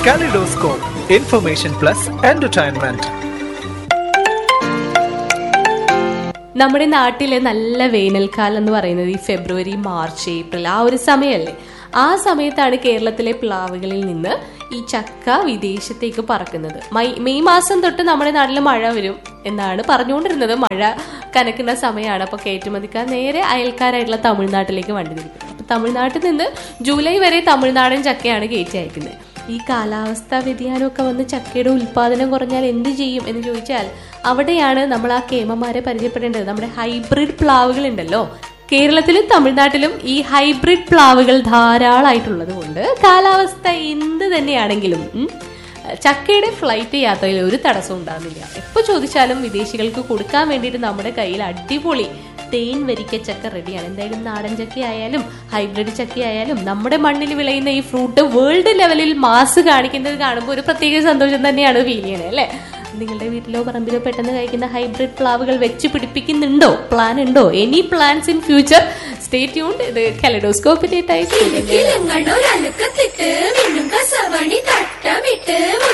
Kaleidoscope, information plus entertainment. നമ്മുടെ നാട്ടിലെ നല്ല വേനൽക്കാലം എന്ന് പറയുന്നത് ഈ ഫെബ്രുവരി മാർച്ച് ഏപ്രിൽ ആ ഒരു സമയമല്ലേ ആ സമയത്താണ് കേരളത്തിലെ പ്ലാവുകളിൽ നിന്ന് ഈ ചക്ക വിദേശത്തേക്ക് പറക്കുന്നത് മൈ മെയ് മാസം തൊട്ട് നമ്മുടെ നാട്ടിൽ മഴ വരും എന്നാണ് പറഞ്ഞുകൊണ്ടിരുന്നത് മഴ കനക്കുന്ന സമയമാണ് അപ്പോൾ കയറ്റുമതിക്കാർ നേരെ അയൽക്കാരായിട്ടുള്ള തമിഴ്നാട്ടിലേക്ക് വണ്ടി തിരിക്കുന്നത് അപ്പോൾ തമിഴ്നാട്ടിൽ നിന്ന് ജൂലൈ വരെ തമിഴ്നാടൻ ചക്കയാണ് കയറ്റി അയക്കുന്നത് ഈ കാലാവസ്ഥാ വ്യതിയാനമൊക്കെ വന്ന് ചക്കയുടെ ഉൽപാദനം കുറഞ്ഞാൽ എന്ത് ചെയ്യും എന്ന് ചോദിച്ചാൽ അവിടെയാണ് നമ്മൾ ആ കേമന്മാരെ പരിചയപ്പെടേണ്ടത് നമ്മുടെ ഹൈബ്രിഡ് പ്ലാവുകൾ ഉണ്ടല്ലോ കേരളത്തിലും തമിഴ്നാട്ടിലും ഈ ഹൈബ്രിഡ് പ്ലാവുകൾ ധാരാളമായിട്ടുള്ളത് കൊണ്ട് കാലാവസ്ഥ എന്ത് തന്നെയാണെങ്കിലും ഉം, ചക്കയുടെ ഫ്ലൈറ്റ് യാത്രയിൽ ഒരു തടസ്സവും ഉണ്ടാകുന്നില്ല എപ്പോൾ ചോദിച്ചാലും വിദേശികൾക്ക് കൊടുക്കാൻ വേണ്ടിയിട്ട് നമ്മുടെ കയ്യിൽ അടിപൊളി തേൻ വരിക്ക ചക്ക റെഡിയാണ് എന്തായാലും നാടൻ ചക്ക ആയാലും ഹൈബ്രിഡ് ചക്ക ആയാലും നമ്മുടെ മണ്ണിൽ വിളയുന്ന ഈ ഫ്രൂട്ട് വേൾഡ് ലെവലിൽ മാസ് കാണിക്കുന്നത് കാണുമ്പോൾ ഒരു പ്രത്യേക സന്തോഷം തന്നെയാണ് ഫീൽ ചെയ്യണേ അല്ലേ നിങ്ങളുടെ വീട്ടിലോ പറമ്പിലോ പെട്ടെന്ന് കഴിക്കുന്ന ഹൈബ്രിഡ് പ്ലാവുകൾ വെച്ച് പിടിപ്പിക്കുന്നുണ്ടോ പ്ലാൻ ഉണ്ടോ any plans in future stay tuned ഇത് കലഡോസ്കോപ്പിന്റെ ടൈപ്പ് കിലുങ്ങളൊരലുക്കത്തിട്ട് മിന്നും കസവണി തട്ടമിട്ട്